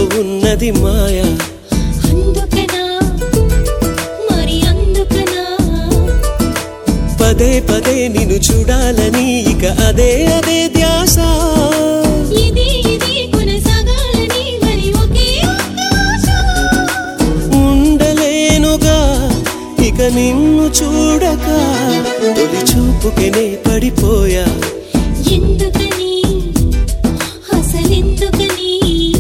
ఉన్నది మాయ అందుకనా మరి అందుకనా పదే పదే నిన్ను చూడాలని ఇక అదే అదే ధ్యాస ఇది ఇది కొనసాగాలని మరి ఒకే ఒక్క ఆశ. ఉండలేనుగా ఇక నిన్ను చూడక తొలి చూపుకెనే పడిపోయా ఎందుకని అసలెందుకని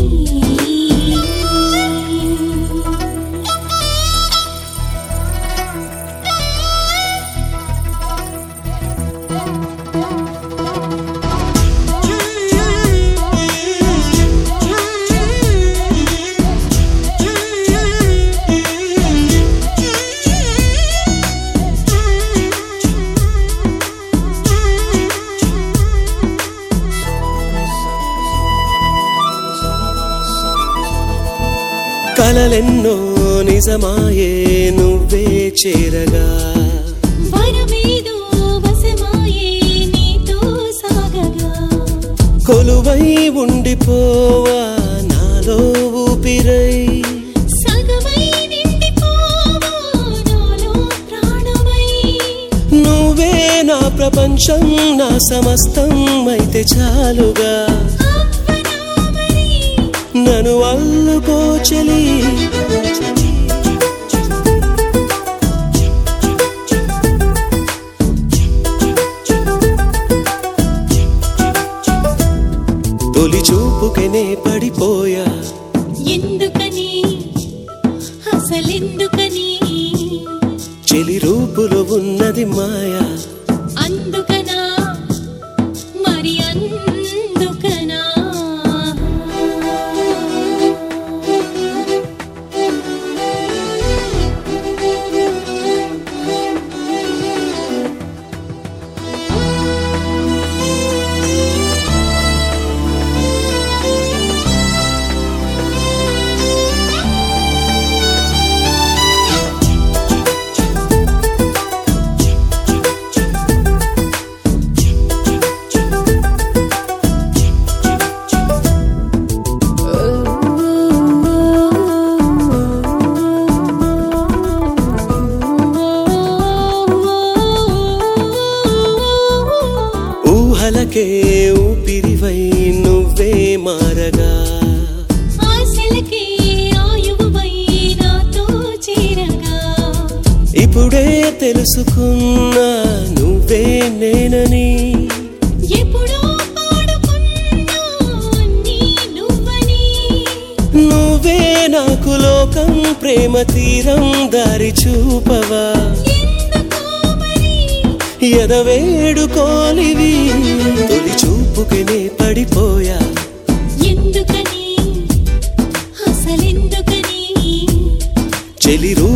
కలలెన్నో నిజమాయే నువ్వే చేరగా వరమేదో వశమాయే నీతో సాగగా కొలువై ఉండిపోవా నాలో ఊపిరై సగమై నిండిపోవా నాలో ప్రాణమై నువ్వే నా ప్రపంచం నా సమస్తం అయితే చాలుగా అవ్వనా మరి నన్ను అల్లుకో చెలి తొలి చూపుకెనే పడిపోయా ఎందుకని అసలెందుకని చెలి రూపులో ఉన్నది మాయా అందుకనా మరి అందుకనా ఊహలకే ఊపిరివై నువ్వే మారగా ఆశలకే ఆయువువై నాతో చేరగా ఇప్పుడే తెలుసుకున్నా నువ్వే నేనని ఎప్పుడో పాడుకున్నా అన్నీ నువ్వని నువ్వే నాకు లోకం ప్రేమ తీరం దారి చూపవా ఎందుకో మరి ఎదవేడుకోలివి తొలి చూపుకెనే పడిపోయా ఎందుకని అసలెందుకని చెలి